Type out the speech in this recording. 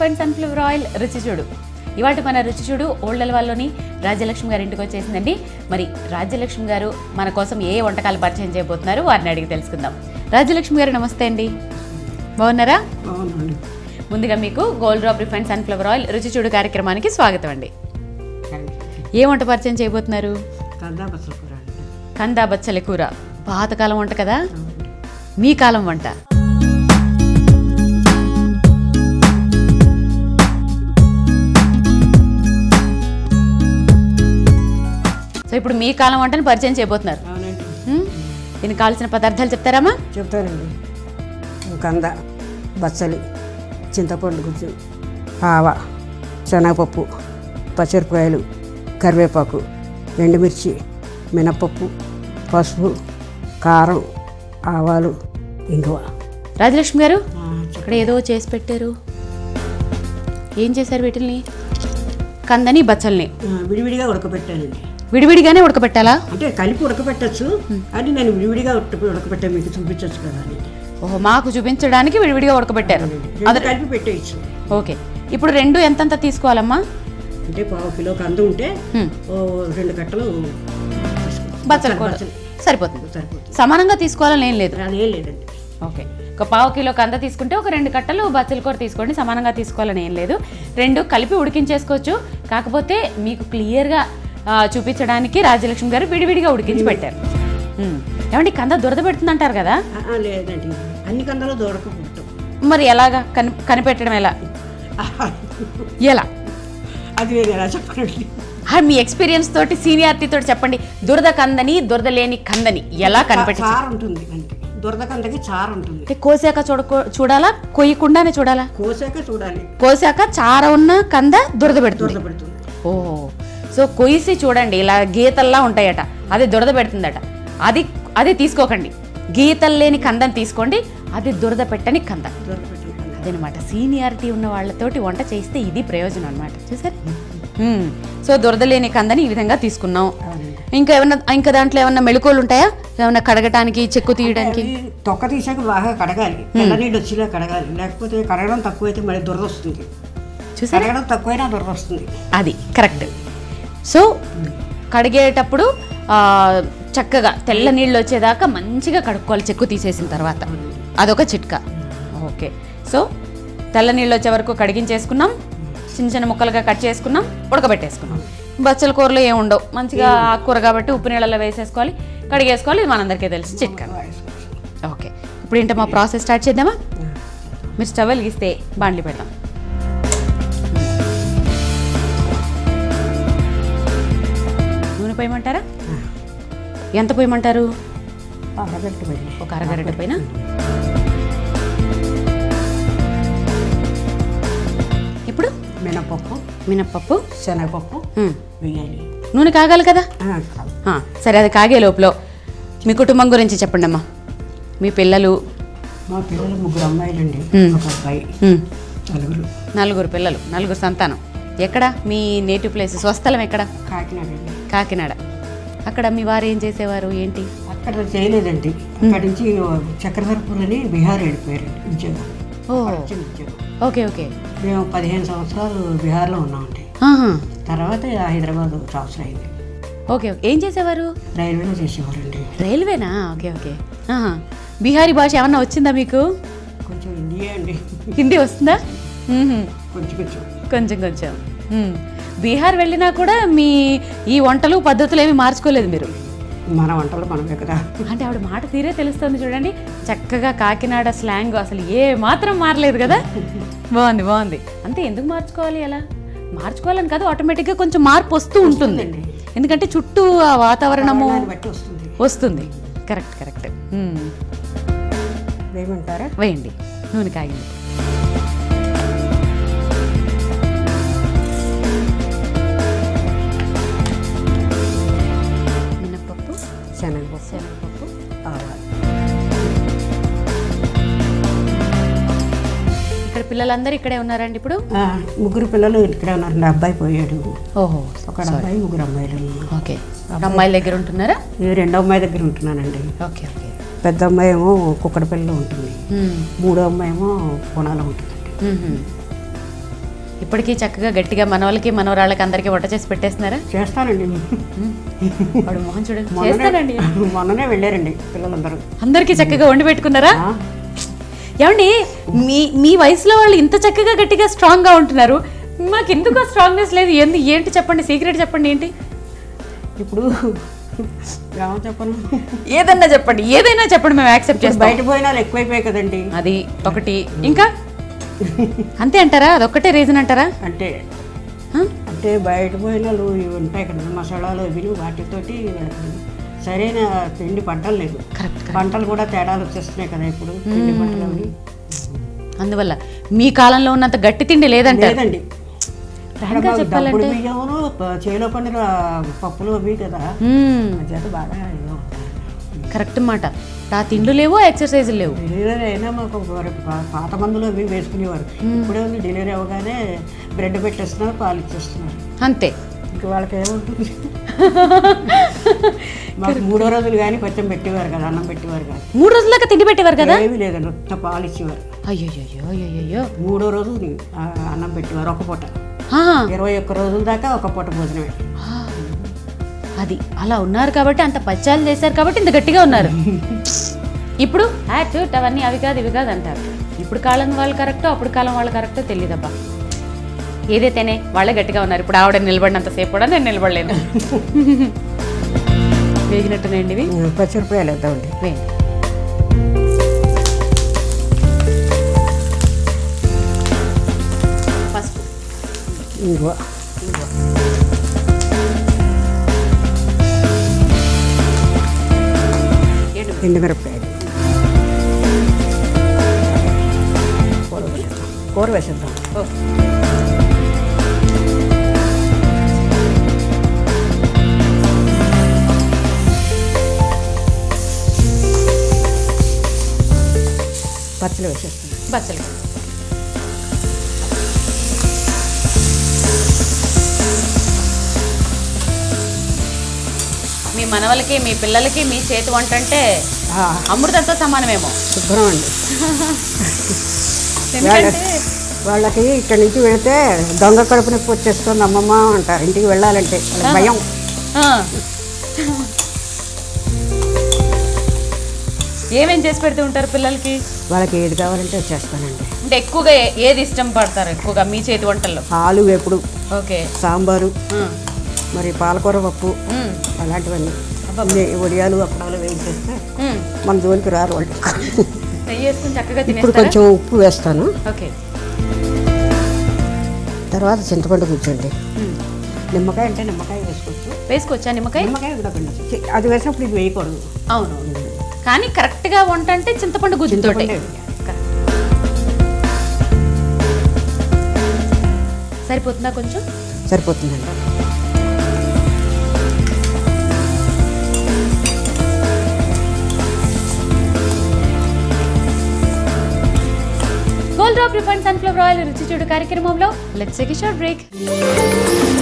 Refine sunflower oil రుచి చూడు ఇవాటి మన రుచి చూడు ఓల్డ్ వాళ్ళలోని రాజ్యలక్ష్మి గారి ఇంటికి వచ్చేసిందండి మరి రాజ్యలక్ష్మి గారు మన కోసం ఏ వంటకాలు పరిచయం చేయబోతున్నారు వారిని అడిగి తెలుసుకుందాం రాజ్యలక్ష్మి గారు నమస్తే అండి బాగున్నారా అవునండి ముందుగా మీకు gold drop refine sunflower oil రుచి చూడు కార్యక్రమానికి స్వాగతం అండి ఏ వంట పరిచయం చేయబోతున్నారు కందా బసల కూర అండి కందా బచ్చలి కూర పాతకాలం వంట కదా మీ కాలం వంట సో ఇప్పుడు మీ కాలం వంటని పరిచయం చేయబోతున్నారు అవునండి హ్మ్? దీనికి కావాల్సిన పదార్థాలు చెప్తారమ్మా చెప్తానండి కంద బచ్చలి చింతపండు గుజ్జు ఆవ శనగపప్పు పచ్చిమిరపకాయలు కరివేపాకు ఎండుమిర్చి మినపప్పు పసుపు కారం ఆవాలు ఇంగువ రాజలక్ష్మి గారు ఇక్కడ ఏదో చేసి పెట్టారు ఏం చేశారు వీటిల్ని కందని బచ్చల్ని విడివిడిగా ఉడకబెట్టానండి విడివిడిగానే ఉడకబెట్టాలా అంటే కలిపి ఉడకబెట్టచ్చు కానీ నేను విడివిడిగా ఉడక ఉడకబెట్టాను మీకు చూపించచ్చు కదా అని ఓహో మాకు చూపించడానికి విడివిడిగా ఉడకబెట్టారు రెండు కలిపి పెట్టేయచ్చు ఓకే ఇప్పుడు రెండు ఎంతంత తీసుకోవాలమ్మా అంటే పావు కిలో కంద ఉంటే హ్మ్. ఓ రెండు కట్టలు బచ్చల కూర సరిపోతుంది సరిపోతుంది సమానంగా తీసుకోవాలని ఏం లేదు అదేం లేదండి ఓకే ఒక పావు కిలో కంద తీసుకుంటే ఒక రెండు కట్టలు బచ్చల కూర తీసుకోండి సమానంగా తీసుకోవాలని ఏం లేదు రెండు కలిపి ఉడికించేసుకోవచ్చు కాకపోతే మీకు క్లియర్గా ఆ, చూపించడానికి రాజ్యలక్ష్మి గారు విడివిడిగా ఉడికించి పెట్టారు ఉమ్. ఏమండి కంద దురద పెడుతుంది అంటారు కదా ఆ, ఆ, లేదండి అన్ని కందాలు దొరకకుంటాం మరి ఎలాగా కని కనిపెట్టడం ఎలా ఎలా అది నేను ఎలా చెప్పనండి ఆ, మీ ఎక్స్పీరియన్స్ తోటి సీనియారిటీ తోటి చెప్పండి దురద కందని దురద లేని కందని ఎలా కనిపెట్టి చారు ఉంటుంది అంటే దురద కందకి చారు ఉంటుంది అంటే కోసాక చూడకో చూడాలా కొయ్యకుండానే చూడాలా కోసాక చూడాలి కోసాక చార ఉన్న కంద దురద పెడుతుంది దురద పెడుతుంది ఓ సో కొయ్సి చూడండి ఇలా గీతల్లా ఉంటాయట అది దురద పెడుతుందట అది అది తీసుకోకండి గీతలు లేని కందని తీసుకోండి అది దురద పెట్టని కంద దురద పెట్టిన కంద అదనమాట సీనియారిటీ ఉన్న వాళ్ళతోటి వంట చేస్తే ఇది ప్రయోజనం అనమాట చూసారు మ్మ్. సో దురద లేని కందని ఈ విధంగా తీసుకున్నాం అవునండి. ఇంకా ఏమన్నా ఇంకా దాంట్లో ఏమన్నా మెళుకోలు ఉంటాయా ఏమన్నా కడగటానికి చెక్కు తీయడానికి అది తొక్క తీసాక బాగా కడగాలి తెల్ల నీళ్ళు వచ్చేలా కడగాలి లేకపోతే కడగడం తక్కువైతే మళ్ళీ దురద వస్తుంది చూసారా కడగడం తక్కువైనా దురద వస్తుంది అది కరెక్ట్ సో కడిగేటప్పుడు ఆ, చక్కగా తెల్ల నీళ్ళు వచ్చేదాకా మంచిగా కడుక్కోవాలి చెక్కు తీసేసిన తర్వాత అదొక చిట్కా ఓకే సో తెల్ల నీళ్ళు వచ్చే వరకు కడిగించేసుకున్నాం చిన్న చిన్న ముక్కలుగా కట్ చేసుకున్నాం ఉడకబెట్టేసుకున్నాం బచ్చల కూరలో ఏం ఉండవు మంచిగా ఆకుకూర కాబట్టి ఉప్పు నీళ్ళలో వేసేసుకోవాలి కడిగేసుకోవాలి ఇది మనందరికీ తెలిసి చిట్కా ఓకే ఇప్పుడు ఏంటో మా ప్రాసెస్ స్టార్ట్ చేద్దామా మీరు స్టవ్ వెలిగిస్తే బాండ్లీ పెడదాం నూనె పోయమంటారా ఎంత పోయమంటారు అరగట్టు వెళ్ళి ఒక అరగంట పైన ఇప్పుడు మినపప్పు మినప్పప్పు శనగపప్పు ఉమ్. వేయాలి నూనె కాగాలి కదా ఆ, కాదు. ఆ, సరే అది కాగే లోపల మీ కుటుంబం గురించి చెప్పండి అమ్మా మీ పిల్లలు మా పిల్లలు ముగ్గురు అమ్మాయిలండి మ్మ్. ఒక అబ్బాయి ఉమ్, నలుగురు నలుగురు పిల్లలు నలుగురు సంతానం ఎక్కడ మీ నేటివ్ ప్లేస్ స్వస్థలం ఎక్కడ కాకినాడ అండి కాకినాడ అక్కడ మీ వారు ఏం చేసేవారు ఏంటి అక్కడ చేయలేదండి అక్కడి నుంచి చక్రధర్పూర్ అని బీహార్ వెళ్ళిపోయారండి ఉద్యోగం ఓ చిన్న ఉద్యోగం ఓకే ఓకే మేము పదిహేను సంవత్సరాలు బీహార్లో ఉన్నామండి ఆహా, తర్వాత హైదరాబాద్ ట్రాన్స్ఫర్ అయింది ఓకే ఓకే ఏం చేసేవారు రైల్వేలో చేసేవారండి రైల్వేనా ఓకే ఓకే ఆహా. బీహారీ భాష ఏమన్నా వచ్చిందా మీకు కొంచెం హిందీయే అండి హిందీ వస్తుందా మ్మ్హ్మ్. కొంచెం కొంచెం కొంచెం కొంచెం మ్మ్. బీహార్ వెళ్ళినా కూడా మీ ఈ వంటలు పద్ధతులు ఏమి మార్చుకోలేదు మీరు మన వంటలు మనమే కదా అంటే ఆవిడ మాట తీరే తెలుస్తుంది చూడండి చక్కగా కాకినాడ స్లాంగ్ అసలు ఏ మాత్రం మారలేదు కదా బాగుంది బాగుంది అంతే ఎందుకు మార్చుకోవాలి అలా మార్చుకోవాలని కాదు ఆటోమేటిక్గా కొంచెం మార్పు వస్తూ ఉంటుంది వస్తుందండి. ఎందుకంటే చుట్టూ ఆ వాతావరణము దాన్ని బట్టి వస్తుంది వస్తుంది కరెక్ట్ కరెక్ట్ మ్మ్. వేయమంటారా వేయండి నూనె కాగింది మినప్పప్పు శనగపప్పు శనగపప్పు ఆవాలు ఇక్కడ పిల్లలందరూ ఇక్కడే ఉన్నారండి ఇప్పుడు ఆ, ముగ్గురు పిల్లలు ఇక్కడే ఉన్నారండి అబ్బాయి పోయాడు ఓహో ఒక అబ్బాయి ముగ్గురు అమ్మాయిలు ఓకే అమ్మాయిల దగ్గర ఉంటున్నారా ఈ రెండో అమ్మాయి దగ్గర ఉంటున్నానండి ఓకే ఓకే పెద్ద అమ్మాయి ఏమో కుక్కడపల్లిలో ఉంటుంది మూడో అమ్మాయి ఏమో పూనాలో ఉంటుందండి ఇప్పటికీ చక్కగా గట్టిగా మనవాళ్ళకి మనవరాళ్ళకి అందరికీ వంట చేసి పెట్టేస్తున్నారా చేస్తానండి వాడు మొహం చూడండి మొన్ననే చేస్తానండి మొన్ననే వెళ్ళారండి పిల్లలందరూ అందరికీ చక్కగా వండి పెట్టుకున్నారా ఆ, ఏమండి మీ మీ వయసులో వాళ్ళు ఇంత చక్కగా గట్టిగా స్ట్రాంగ్గా ఉంటున్నారు మాకు ఎందుకు స్ట్రాంగ్నెస్ లేదు ఏంది ఏంటి చెప్పండి సీక్రెట్ చెప్పండి ఏంటి ఇప్పుడు ఏమో చెప్పను ఏదన్నా చెప్పండి ఏదైనా చెప్పండి మేము యాక్సెప్ట్ చేస్తాం బయట పోయినాలు ఎక్కువైపోయాయి కదండి అది ఒకటి ఇంకా అంతే అంటారా అదొక్కటే రీజన్ అంటారా అంటే ఆ? అంటే బయట పోయినాలు ఇవి ఉంటాయి కదా మసాలాలు ఇవి వాటితోటి వీళ్ళకి సరైన తిండి పంటలు లేదు కరెక్ట్ పంటలు కూడా తేడాలు వచ్చేస్తున్నాయి కదా ఇప్పుడు పిండి పంటలు అవి అందువల్ల మీ కాలంలో ఉన్నంత గట్టి తిండి లేదంటారు లేదండి ఫ్రాంక్గా ఇక్కడ మాకు చెప్పాలంటే దప్పుడు బియ్యమును ప- చేలో పండిన పప్పులు అవి కదా మ్మ్. ఆ చేత బాగా ఇదిగా ఉంటాయి. కరెక్ట్ మాట ఆ తిండ్లు లేవు ఎక్సర్సైజులు లేవు డెలివరీ అయినా మాకు ఒక పా- పాత మందులు అవి వేసుకునేవారు ఇప్పుడే ఉంది డెలివరీ అవ్వగానే బ్రెడ్ పెట్టేస్తున్నారు పాలు ఇచ్చేస్తున్నారు అంతే ఇంక వాళ్ళకి ఏముంటుంది మాకు మూడో రోజులు కానీ కొంచెం పెట్టేవారు కదా అన్నం పెట్టేవారు కదా మూడు రోజులదాకా తిండి పెట్టేవారు కదా ఏమీ లేదండి ఉత్త పాలు ఇచ్చేవారు అయ్యో అయ్యో మూడో రోజు ఆ, అన్నం పెట్టేవారు ఒక పూట ఇరవై ఒక్క రోజుల దాకా ఒక పూట భోజనమే అది అలా ఉన్నారు కాబట్టి అంత పచ్చాలు చేశారు కాబట్టి ఇంత గట్టిగా ఉన్నారు ఇప్పుడు యాక్ట్ అవన్నీ అవి కాదు ఇవి కాదు అంటారు ఇప్పుడు కాలం వాళ్ళు కరెక్టో అప్పుడు కాలం వాళ్ళు కరెక్టో తెలియదబ్బా ఏదైతేనే వాళ్ళే గట్టిగా ఉన్నారు ఇప్పుడు ఆవిడ నిలబడినంత సేపు కూడా నేను నిలబడలేను వేగినట్టున్నాయండి ఇవి పచ్చి రూపాయలు వేద్దామండి వేయండి పసుపు ఇంకో ఎండు ఎండుమిరపకాయలు కూర వేసేద్దాం కూర వేసేద్దాం ఓకే. పచ్చలు వేసేస్తాం బచ్చలు మీ మనవలకి మీ పిల్లలకి మీ చేతి వంట అంటే ఆ, అమృతంతో సమానమేమో శుభ్రం అండి ఎందుకంటే వాళ్ళకి ఇక్కడి నుంచి వెళితే దొంగ కడుపు నొప్పి వచ్చేస్తుంది అమ్మమ్మ అంటారు ఇంటికి వెళ్ళాలంటే వాళ్ళకి భయం ఆ. ఏమేం చేసి పెడుతూ ఉంటారు పిల్లలకి వాళ్ళకి ఏది కావాలంటే అది చేస్తానండి అంటే ఎక్కువగా ఏ- ఏది ఇష్టం పడతారు ఎక్కువగా మీ చేతి వంటల్లో ఆలు వేపుడు ఓకే సాంబారు ఆ. మరి పాలకూర పప్పు ఉమ్. అలాంటివన్నీ ఇవే వడియాలు అప్పడాలు వేయించేస్తే ఉమ్. మన జోలికి రారు వాళ్ళు నెయ్యి వేసుకుని చక్కగా ఇప్పుడు తినేస్తారా కొంచెం ఉప్పు వేస్తాను ఓకే తర్వాత చింతపండు కూర్చోండి ఉమ్. నిమ్మకాయ అంటే నిమ్మకాయ వేసుకోవచ్చు వేసుకోవచ్చా నిమ్మకాయ నిమ్మకాయ కూడా పిండొచ్చు చి- అది వేసినప్పుడు ఇది వేయకూడదు అవును కానీ కరెక్ట్గా వంట అంటే చింతపండు గుజ్జుతోటే చింతపండే. కరెక్ట్. సరిపోతుందా కొంచెం సరిపోతుందండి gold drop refined sunflower oil రుచి చూడు కార్యక్రమంలో లెట్స్ టేక్ షార్ట్ బ్రేక్